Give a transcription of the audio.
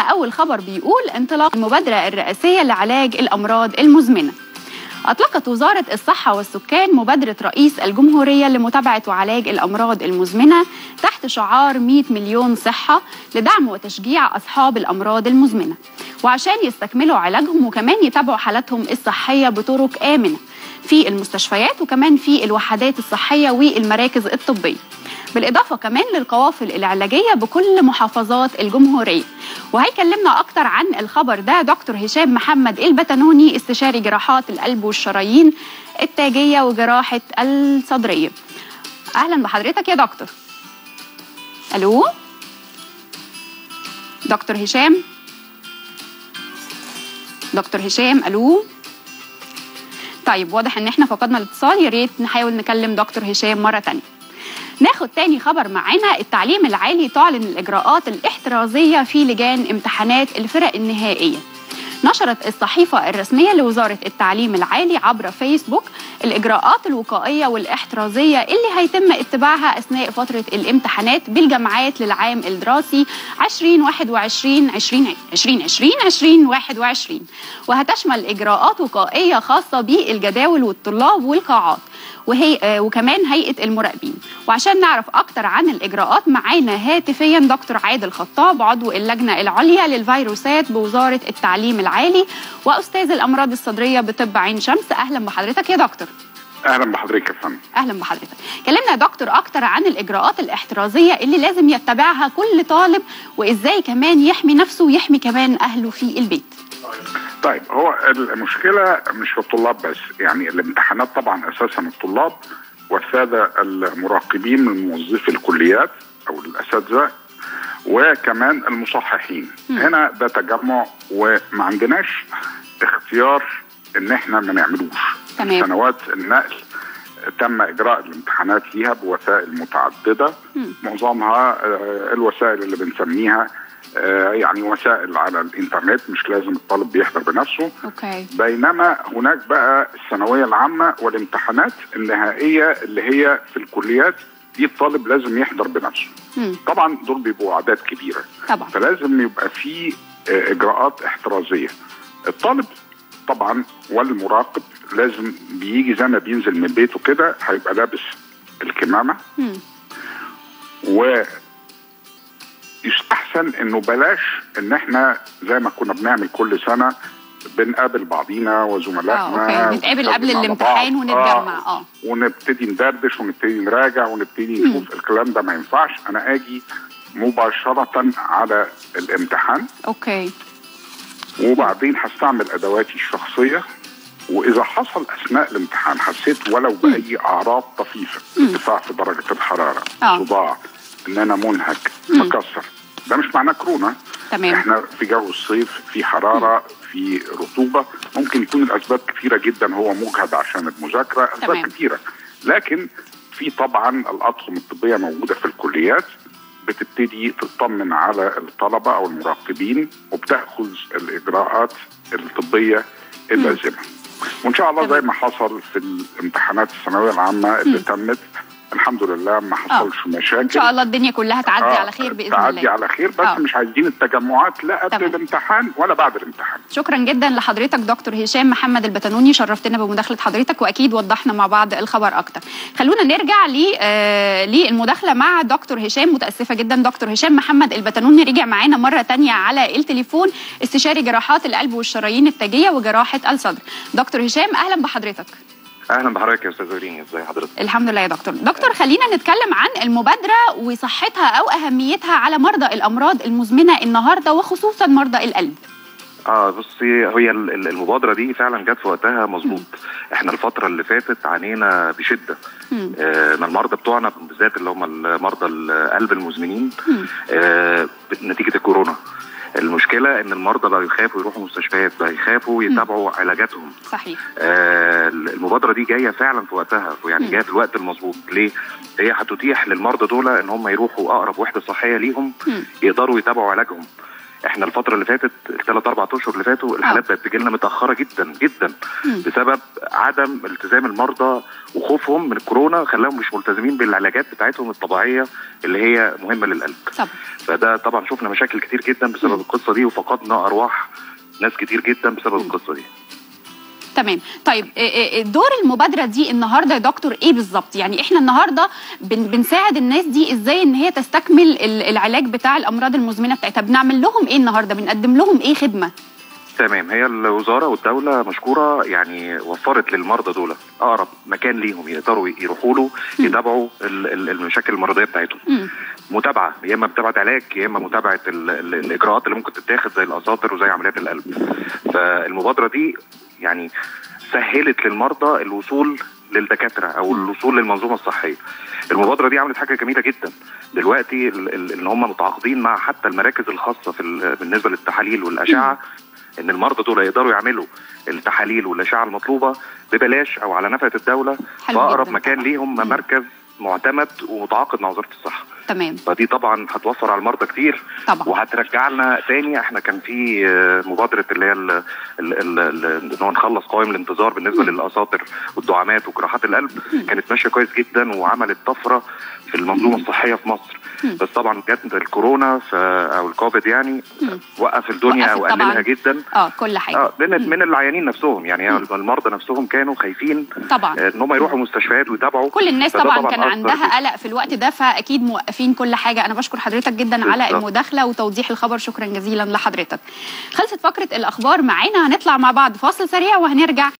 أول خبر بيقول انطلاق المبادرة الرئاسية لعلاج الأمراض المزمنة أطلقت وزارة الصحة والسكان مبادرة رئيس الجمهورية لمتابعة وعلاج الأمراض المزمنة تحت شعار 100 مليون صحة لدعم وتشجيع أصحاب الأمراض المزمنة وعشان يستكملوا علاجهم وكمان يتابعوا حالاتهم الصحية بطرق آمنة في المستشفيات وكمان في الوحدات الصحية والمراكز الطبية بالإضافة كمان للقوافل العلاجية بكل محافظات الجمهورية وهيكلمنا أكتر عن الخبر ده دكتور هشام محمد البتنوني استشاري جراحات القلب والشرايين التاجية وجراحة الصدرية أهلا بحضرتك يا دكتور ألو دكتور هشام دكتور هشام ألو طيب واضح ان احنا فقدنا الاتصال يا ريت نحاول نكلم دكتور هشام مره تانية ناخد تاني خبر معانا التعليم العالي تعلن الإجراءات الاحترازية في لجان امتحانات الفرق النهائية نشرت الصحيفة الرسمية لوزارة التعليم العالي عبر فيسبوك الإجراءات الوقائية والاحترازية اللي هيتم اتباعها أثناء فترة الامتحانات بالجامعات للعام الدراسي 2021 2020 2021 وهتشمل إجراءات وقائية خاصة بالجداول والطلاب والقاعات وهي آه وكمان هيئه المراقبين وعشان نعرف اكتر عن الاجراءات معانا هاتفيا دكتور عادل خطاب عضو اللجنه العليا للفيروسات بوزاره التعليم العالي واستاذ الامراض الصدريه بطب عين شمس اهلا بحضرتك يا دكتور اهلا بحضرتك يا فندم اهلا بحضرتك كلمنا يا دكتور اكتر عن الاجراءات الاحترازيه اللي لازم يتبعها كل طالب وازاي كمان يحمي نفسه ويحمي كمان اهله في البيت طيب هو المشكله مش في الطلاب بس يعني الامتحانات طبعا اساسا الطلاب والساده المراقبين من موظفي الكليات او الاساتذه وكمان المصححين م. هنا ده تجمع وما عندناش اختيار ان احنا ما نعملوش تمام. سنوات النقل تم اجراء الامتحانات ليها بوسائل متعدده م. معظمها الوسائل اللي بنسميها يعني وسائل على الانترنت مش لازم الطالب بيحضر بنفسه اوكي بينما هناك بقى الثانويه العامه والامتحانات النهائيه اللي هي في الكليات دي الطالب لازم يحضر بنفسه م. طبعا دول بيبقوا اعداد كبيره طبعا فلازم يبقى في اجراءات احترازيه الطالب طبعا والمراقب لازم بيجي زي ما بينزل من بيته كده هيبقى لابس الكمامه م. و يستحسن انه بلاش ان احنا زي ما كنا بنعمل كل سنه بنقابل بعضينا وزملائنا اه اوكي نتقابل قبل الامتحان ونتجمع اه ونبتدي ندردش ونبتدي نراجع ونبتدي نشوف الكلام ده ما ينفعش انا اجي مباشره على الامتحان اوكي وبعدين هستعمل ادواتي الشخصيه واذا حصل اثناء الامتحان حسيت ولو باي اعراض طفيفه ارتفاع في درجه الحراره آه. صداع ان انا منهك مم. مكسر ده مش معناه كورونا تمام احنا في جو الصيف في حراره في رطوبه ممكن يكون الاسباب كثيره جدا هو مجهد عشان المذاكره اسباب تمام. كثيره لكن في طبعا الاطقم الطبيه موجوده في الكليات بتبتدي تطمن على الطلبه او المراقبين وبتاخذ الاجراءات الطبيه اللازمه وان شاء الله زي تمام. ما حصل في الامتحانات الثانويه العامه اللي مم. تمت الحمد لله ما حصلش مشاكل ان شاء الله الدنيا كلها تعدي آه، على خير باذن تعدي الله على خير بس آه. مش عايزين التجمعات لا قبل تمام. الامتحان ولا بعد الامتحان شكرا جدا لحضرتك دكتور هشام محمد البتنوني شرفتنا بمداخله حضرتك واكيد وضحنا مع بعض الخبر اكتر خلونا نرجع ل آه للمداخله مع دكتور هشام متاسفه جدا دكتور هشام محمد البتنوني رجع معانا مره تانية على التليفون استشاري جراحات القلب والشرايين التاجيه وجراحه الصدر دكتور هشام اهلا بحضرتك اهلا بحضرتك يا استاذ ورين ازي حضرتك الحمد لله يا دكتور دكتور خلينا نتكلم عن المبادره وصحتها او اهميتها على مرضى الامراض المزمنه النهارده وخصوصا مرضى القلب اه بصي هي ال- ال- المبادره دي فعلا جت في وقتها مظبوط احنا الفتره اللي فاتت عانينا بشده مم. آه من المرضى بتوعنا بالذات اللي هم مرضى القلب المزمنين مم. آه نتيجه الكورونا المشكله ان المرضى بقوا يخافوا يروحوا مستشفيات بقوا يخافوا يتابعوا علاجاتهم صحيح آه، المبادره دي جايه فعلا في وقتها يعني مم. جايه في الوقت المظبوط ليه؟ هي هتتيح للمرضى دول ان هم يروحوا اقرب وحده صحيه ليهم مم. يقدروا يتابعوا علاجهم احنا الفتره اللي فاتت الثلاث اربع اشهر اللي فاتوا الحالات بقت تجي لنا متاخره جدا جدا مم. بسبب عدم التزام المرضى وخوفهم من الكورونا خلاهم مش ملتزمين بالعلاجات بتاعتهم الطبيعيه اللي هي مهمه للقلب طب فده طبعا شفنا مشاكل كتير جدا بسبب مم. القصه دي وفقدنا ارواح ناس كتير جدا بسبب القصه دي تمام طيب إيه إيه دور المبادره دي النهارده يا دكتور ايه بالظبط يعني احنا النهارده بن بنساعد الناس دي ازاي ان هي تستكمل ال- العلاج بتاع الامراض المزمنه بتاعتها بنعمل لهم ايه النهارده بنقدم لهم ايه خدمه تمام هي الوزاره والدوله مشكوره يعني وفرت للمرضى دول اقرب مكان ليهم يقدروا يروحوا له يتابعوا ال- ال- المشاكل المرضيه بتاعتهم مم. متابعه يا اما متابعه علاج يا اما متابعه ال ال الاجراءات اللي ممكن تتاخد زي الاساطر وزي عمليات القلب فالمبادره دي يعني سهلت للمرضى الوصول للدكاتره او الوصول للمنظومه الصحيه المبادره دي عملت حاجه جميله جدا دلوقتي ال- ال- ان هم متعاقدين مع حتى المراكز الخاصه في ال- بالنسبه للتحاليل والاشعه ان المرضى دول يقدروا يعملوا التحاليل والاشعه المطلوبه ببلاش او على نفقه الدوله حلو في اقرب جداً مكان طبعاً. ليهم مم. مركز معتمد ومتعاقد مع وزاره الصحه تمام فدي طبعا هتوفر على المرضى كتير طبعا وهترجع لنا تاني احنا كان في آه، مبادره اللي هي ال- ال- ال- ال- ان هو نخلص قوائم الانتظار بالنسبه مم. للاساطر والدعامات وجراحات القلب كانت ماشيه كويس جدا وعملت طفره في المنظومه الصحيه في مصر مم. بس طبعا جت الكورونا ف- او الكوفيد يعني مم. وقف الدنيا وقفت طبعاً. وقللها جدا اه كل حاجه اه من مم. من العيانين نفسهم يعني مم. المرضى نفسهم كانوا خايفين طبعا آه، ان هم يروحوا مستشفيات ويتابعوا كل الناس فده طبعا كان أثر عندها جداً. قلق في الوقت ده فاكيد موقفين كل حاجه انا بشكر حضرتك جدا على بالظبط. المداخله وتوضيح الخبر شكرا جزيلا لحضرتك خلصت فقره الاخبار معانا هنطلع مع بعض فاصل سريع وهنرجع